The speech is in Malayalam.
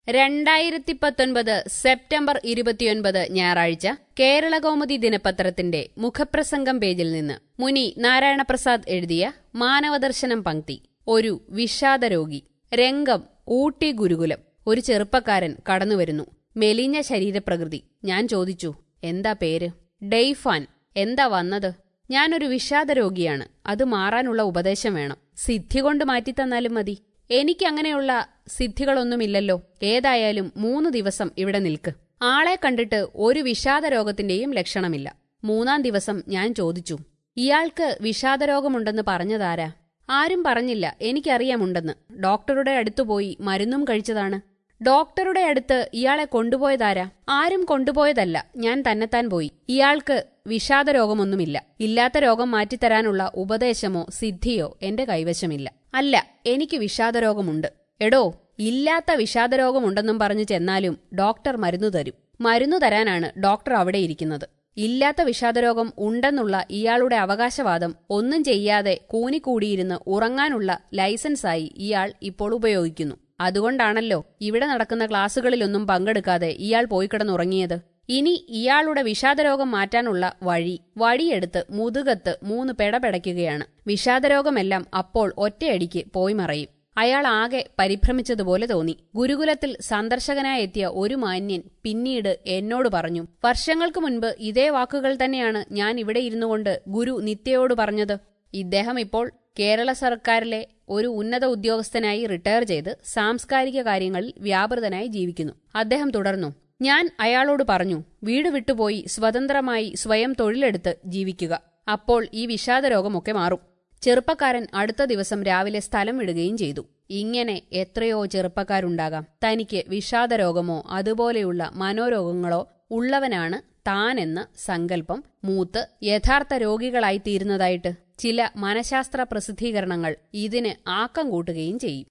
രണ്ടായിരത്തി പത്തൊൻപത് സെപ്റ്റംബർ ഇരുപത്തിയൊൻപത് ഞായറാഴ്ച കേരളകൗമുദി ദിനപത്രത്തിന്റെ മുഖപ്രസംഗം പേജിൽ നിന്ന് മുനി നാരായണപ്രസാദ് എഴുതിയ മാനവദർശനം പങ്ക്തി ഒരു വിഷാദരോഗി രംഗം ഊട്ടി ഗുരുകുലം ഒരു ചെറുപ്പക്കാരൻ കടന്നുവരുന്നു മെലിഞ്ഞ ശരീരപ്രകൃതി ഞാൻ ചോദിച്ചു എന്താ പേര് ഡെയ്ഫാൻ എന്താ വന്നത് ഞാനൊരു വിഷാദരോഗിയാണ് അത് മാറാനുള്ള ഉപദേശം വേണം സിദ്ധി കൊണ്ട് മാറ്റിത്തന്നാലും മതി എനിക്കങ്ങനെയുള്ള സിദ്ധികളൊന്നുമില്ലല്ലോ ഏതായാലും മൂന്ന് ദിവസം ഇവിടെ നിൽക്ക് ആളെ കണ്ടിട്ട് ഒരു വിഷാദരോഗത്തിന്റെയും ലക്ഷണമില്ല മൂന്നാം ദിവസം ഞാൻ ചോദിച്ചു ഇയാൾക്ക് വിഷാദരോഗമുണ്ടെന്ന് പറഞ്ഞതാരാ ആരും പറഞ്ഞില്ല എനിക്കറിയാമുണ്ടെന്ന് ഡോക്ടറുടെ അടുത്തുപോയി മരുന്നും കഴിച്ചതാണ് ഡോക്ടറുടെ അടുത്ത് ഇയാളെ കൊണ്ടുപോയതാരാ ആരും കൊണ്ടുപോയതല്ല ഞാൻ തന്നെത്താൻ പോയി ഇയാൾക്ക് വിഷാദരോഗമൊന്നുമില്ല ഇല്ലാത്ത രോഗം മാറ്റിത്തരാനുള്ള ഉപദേശമോ സിദ്ധിയോ എന്റെ കൈവശമില്ല അല്ല എനിക്ക് വിഷാദരോഗമുണ്ട് എടോ ഇല്ലാത്ത വിഷാദരോഗമുണ്ടെന്നും പറഞ്ഞു ചെന്നാലും ഡോക്ടർ മരുന്നു തരും മരുന്നു തരാനാണ് ഡോക്ടർ അവിടെ ഇരിക്കുന്നത് ഇല്ലാത്ത വിഷാദരോഗം ഉണ്ടെന്നുള്ള ഇയാളുടെ അവകാശവാദം ഒന്നും ചെയ്യാതെ കൂനിക്കൂടിയിരുന്ന് ഉറങ്ങാനുള്ള ലൈസൻസായി ഇയാൾ ഇപ്പോൾ ഉപയോഗിക്കുന്നു അതുകൊണ്ടാണല്ലോ ഇവിടെ നടക്കുന്ന ക്ലാസുകളിലൊന്നും പങ്കെടുക്കാതെ ഇയാൾ പോയി കിടന്നുറങ്ങിയത് ഇനി ഇയാളുടെ വിഷാദരോഗം മാറ്റാനുള്ള വഴി വഴിയെടുത്ത് മുതുകത്ത് മൂന്ന് പെടപെടയ്ക്കുകയാണ് വിഷാദരോഗമെല്ലാം അപ്പോൾ ഒറ്റയടിക്ക് പോയി മറയും അയാൾ ആകെ പരിഭ്രമിച്ചതുപോലെ തോന്നി ഗുരുകുലത്തിൽ സന്ദർശകനായി എത്തിയ ഒരു മാന്യൻ പിന്നീട് എന്നോട് പറഞ്ഞു വർഷങ്ങൾക്ക് മുൻപ് ഇതേ വാക്കുകൾ തന്നെയാണ് ഞാൻ ഇവിടെ ഇരുന്നുകൊണ്ട് ഗുരു നിത്യയോട് പറഞ്ഞത് ഇദ്ദേഹം ഇപ്പോൾ കേരള സർക്കാരിലെ ഒരു ഉന്നത ഉദ്യോഗസ്ഥനായി റിട്ടയർ ചെയ്ത് സാംസ്കാരിക കാര്യങ്ങളിൽ വ്യാപൃതനായി ജീവിക്കുന്നു അദ്ദേഹം തുടർന്നു ഞാൻ അയാളോട് പറഞ്ഞു വീട് വിട്ടുപോയി സ്വതന്ത്രമായി സ്വയം തൊഴിലെടുത്ത് ജീവിക്കുക അപ്പോൾ ഈ വിഷാദരോഗമൊക്കെ മാറും ചെറുപ്പക്കാരൻ അടുത്ത ദിവസം രാവിലെ സ്ഥലം വിടുകയും ചെയ്തു ഇങ്ങനെ എത്രയോ ചെറുപ്പക്കാരുണ്ടാകാം തനിക്ക് വിഷാദരോഗമോ അതുപോലെയുള്ള മനോരോഗങ്ങളോ ഉള്ളവനാണ് താനെന്ന സങ്കല്പം മൂത്ത് യഥാർത്ഥ രോഗികളായി തീരുന്നതായിട്ട് ചില മനഃശാസ്ത്ര പ്രസിദ്ധീകരണങ്ങൾ ഇതിന് ആക്കം കൂട്ടുകയും ചെയ്യും